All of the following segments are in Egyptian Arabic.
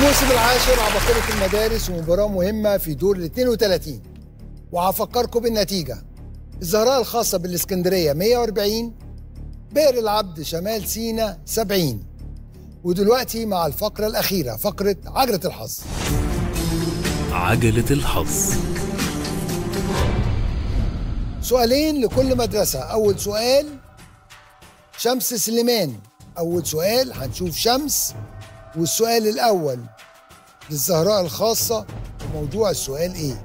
الموسم العاشر عباقرة المدارس ومباراة مهمة في دور ال 32 وهفكركم بالنتيجة الزهراء الخاصة بالإسكندرية 140 بئر العبد شمال سينا 70 ودلوقتي مع الفقرة الأخيرة فقرة عجلة الحظ عجلة الحظ سؤالين لكل مدرسة أول سؤال شمس سليمان أول سؤال هنشوف شمس والسؤال الأول للزهراء الخاصة وموضوع السؤال إيه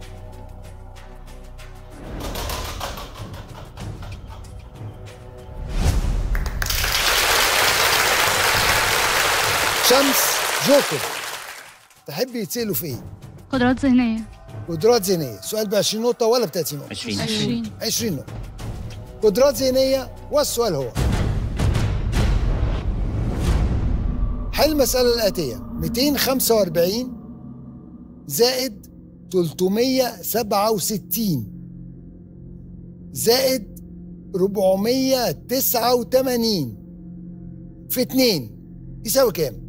شمس جوكر تحبي يتسألوا في إيه؟ قدرات ذهنية قدرات ذهنية سؤال ب 20 نقطة ولا ب 30 نقطة؟ 20 20 20 نقطة قدرات ذهنية والسؤال هو حل المسألة الآتية 245 زائد 367 زائد 489 في 2 يساوي كام؟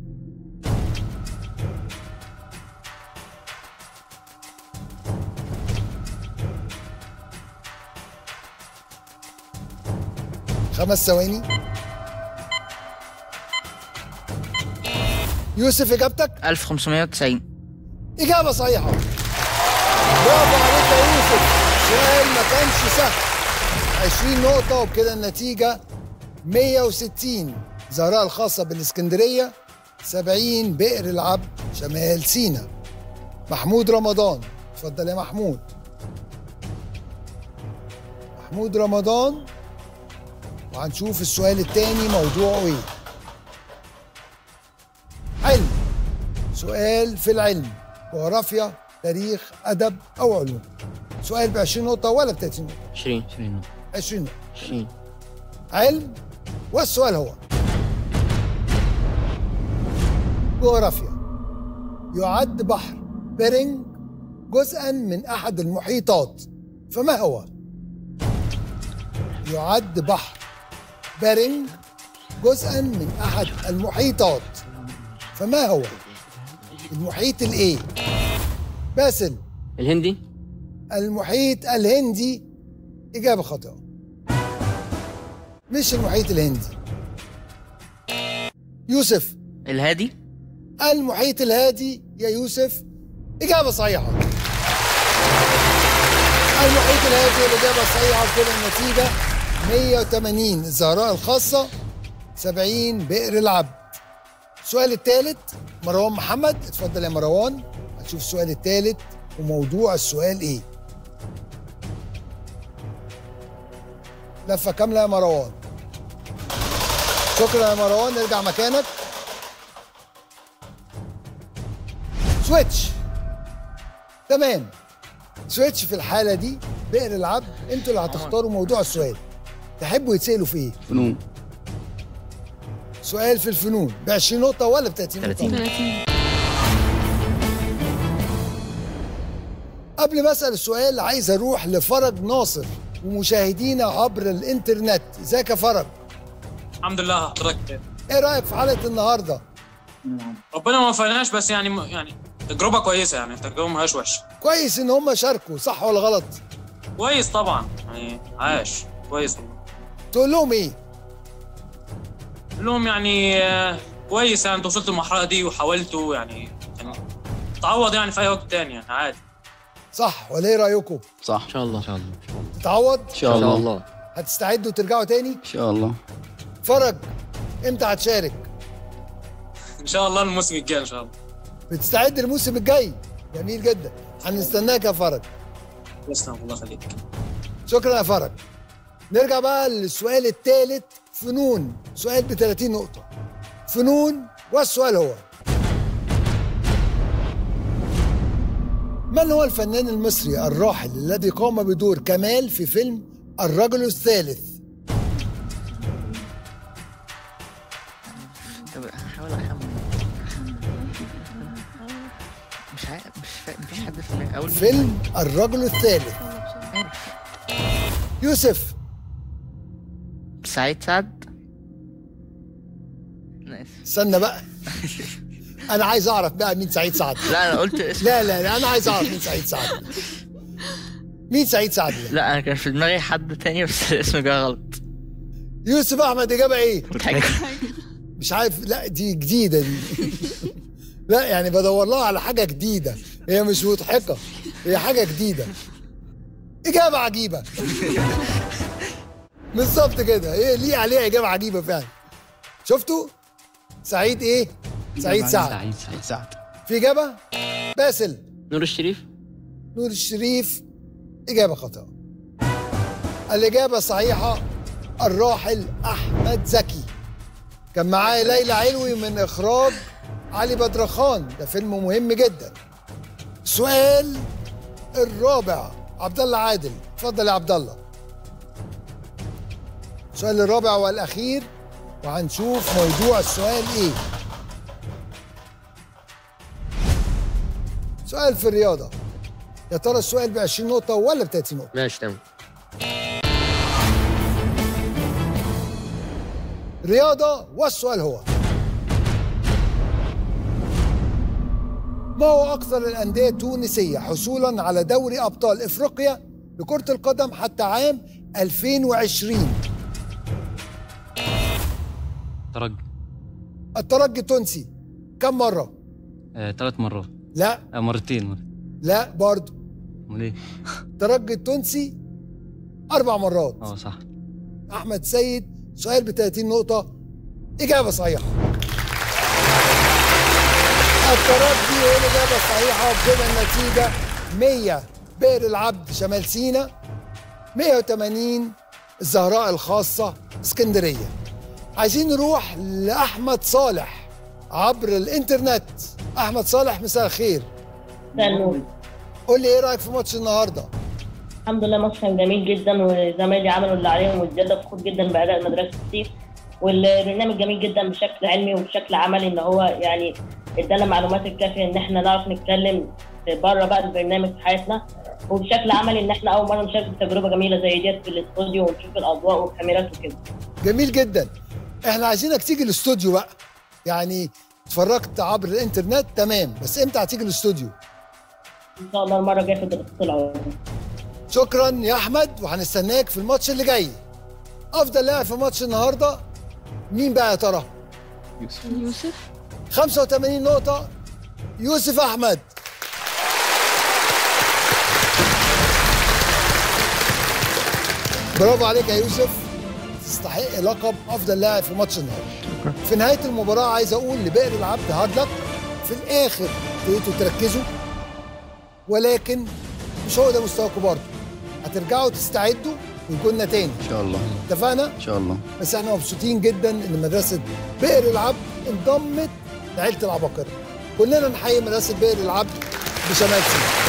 خمس ثواني يوسف اجابتك 1590 اجابه صحيحه برافو عليك يا يوسف سؤال ما كانش سهل 20 نقطه وبكده النتيجه 160 زهراء الخاصه بالاسكندريه 70 بئر العبد شمال سينا محمود رمضان اتفضل يا محمود محمود رمضان وهنشوف السؤال التاني موضوعه ايه علم سؤال في العلم جغرافيا تاريخ ادب او علوم سؤال ب 20 نقطه ولا ب 30 نقطه 20 20 20 نقطه 20 علم والسؤال هو جغرافيا يعد بحر بيرنج جزءا من احد المحيطات فما هو يعد بحر بيرنج جزءا من احد المحيطات فما هو المحيط الايه باسل الهندي المحيط الهندي إجابة خاطئة مش المحيط الهندي يوسف الهادي المحيط الهادي يا يوسف إجابة صحيحة المحيط الهادي هي الإجابة الصحيحة وكل النتيجة 180 الزهراء الخاصة 70 بئر العبد السؤال الثالث مروان محمد اتفضل يا مروان هتشوف السؤال الثالث وموضوع السؤال ايه لفة كاملة يا مروان شكرا يا مروان ارجع مكانك سويتش تمام سويتش في الحالة دي بئر العبد انتوا اللي هتختاروا موضوع السؤال تحبوا يتسألوا في ايه؟ فنون سؤال في الفنون ب 20 نقطة ولا ب 30 نقطة؟ 30. 30 قبل ما اسال السؤال عايز اروح لفرج ناصر ومشاهدينا عبر الانترنت ازيك يا فرج الحمد لله حضرتك ايه رايك في حلقه النهارده ربنا ما وفقناش بس يعني يعني تجربه كويسه يعني تجربه ما هياش وحشه كويس ان هم شاركوا صح ولا غلط كويس طبعا يعني عاش كويس والله تقول لهم ايه قول لهم يعني آه، كويس يعني انتوا وصلتوا المرحله دي وحاولتوا يعني يعني تعوض يعني في اي وقت تاني يعني عادي صح ولا ايه رايكم صح ان شاء الله ان شاء الله تتعوض ان شاء الله هتستعدوا ترجعوا تاني ان شاء الله فرج امتى هتشارك ان شاء الله الموسم الجاي ان شاء الله بتستعد الموسم الجاي جميل جدا هنستناك يا فرج تسلم الله يخليك شكرا يا فرج نرجع بقى للسؤال الثالث فنون سؤال ب 30 نقطة فنون والسؤال هو من هو الفنان المصري الراحل الذي قام بدور كمال في فيلم الرجل الثالث طب احاول اخمن مش عارف مش فا... مفيش حد في دماغي اول فيلم الرجل الثالث عارف يوسف سعيد سعد انا اسف استنى بقى انا عايز اعرف بقى مين سعيد سعد لا انا قلت اسم لا لا لا انا عايز اعرف مين سعيد سعد مين سعيد سعد ده؟ لا انا كان في دماغي حد تاني بس الاسم جه غلط يوسف احمد اجابه ايه مضحك مش عارف لا دي جديده دي لا يعني بدور لها على حاجه جديده هي مش مضحكه هي حاجه جديده اجابه عجيبه بالظبط كده هي ليه عليها اجابه عجيبه فعلا شفتوا سعيد ايه سعيد سعد سعيد سعيد سعد في اجابه باسل نور الشريف نور الشريف اجابه خاطئه الاجابه الصحيحه الراحل احمد زكي كان معاه ليلى علوي من اخراج علي بدرخان ده فيلم مهم جدا السؤال الرابع عبد الله عادل اتفضل يا عبد الله السؤال الرابع والاخير وهنشوف موضوع السؤال ايه سؤال في الرياضه يا ترى السؤال ب 20 نقطه ولا ب 30 نقطه ماشي تمام رياضة والسؤال هو ما هو أكثر الأندية التونسية حصولا على دوري أبطال إفريقيا لكرة القدم حتى عام 2020 ترجي الترجي التونسي كم مرة؟ آه، ثلاث مرات لا آه، مرتين مرة. لا برضو امال ايه؟ الترجي التونسي أربع مرات اه صح أحمد سيد سؤال ب 30 نقطة إجابة صحيحة الترجي هي الإجابة الصحيحة وبكده النتيجة 100 بئر العبد شمال سينا 180 الزهراء الخاصة اسكندرية عايزين نروح لأحمد صالح عبر الإنترنت أحمد صالح مساء الخير مساء النور قول لي إيه رأيك في ماتش النهاردة الحمد لله ماتش كان جميل جدا وزمايلي عملوا اللي عليهم والجدة فخور جدا بأداء مدرسة السيف والبرنامج جميل جدا بشكل علمي وبشكل عملي ان هو يعني ادانا المعلومات الكافيه ان احنا نعرف نتكلم بره بقى البرنامج في حياتنا وبشكل عملي ان احنا اول مره نشارك بتجربه جميله زي ديت في الاستوديو ونشوف الاضواء والكاميرات وكده جميل جدا احنا عايزينك تيجي الاستوديو بقى يعني اتفرجت عبر الانترنت تمام بس امتى هتيجي الاستوديو ان شاء الله المره الجايه في الدراسات العليا شكرا يا احمد وهنستناك في الماتش اللي جاي افضل لاعب في ماتش النهارده مين بقى يا ترى يوسف 85 نقطه يوسف احمد برافو عليك يا يوسف تستحق لقب افضل لاعب في ماتش النهارده في نهايه المباراه عايز اقول لبئر العبد هارد لك في الاخر ابتديتوا تركزوا ولكن مش هو ده مستواكم برضه هترجعوا تستعدوا ويكوننا تاني ان شاء الله اتفقنا ان شاء الله بس احنا مبسوطين جدا ان مدرسه بئر العبد انضمت لعيله العباقره كلنا نحيي مدرسه بئر العبد بشمال سيناء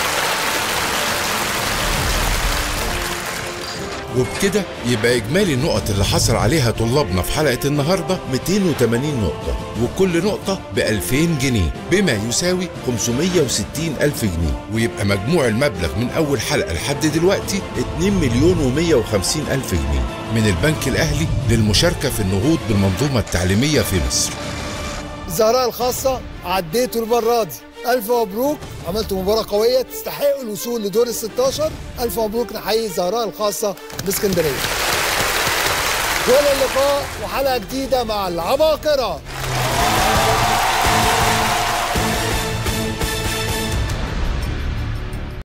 وبكده يبقى إجمالي النقط اللي حصل عليها طلابنا في حلقة النهاردة 280 نقطة وكل نقطة ب 2000 جنيه بما يساوي 560 ألف جنيه ويبقى مجموع المبلغ من أول حلقة لحد دلوقتي 2 مليون و150 ألف جنيه من البنك الأهلي للمشاركة في النهوض بالمنظومة التعليمية في مصر الزهراء الخاصه عديتوا المره دي الف مبروك عملتوا مباراه قويه تستحقوا الوصول لدور ال 16 الف مبروك نحيي الزهراء الخاصه باسكندريه والى اللقاء وحلقه جديده مع العباقره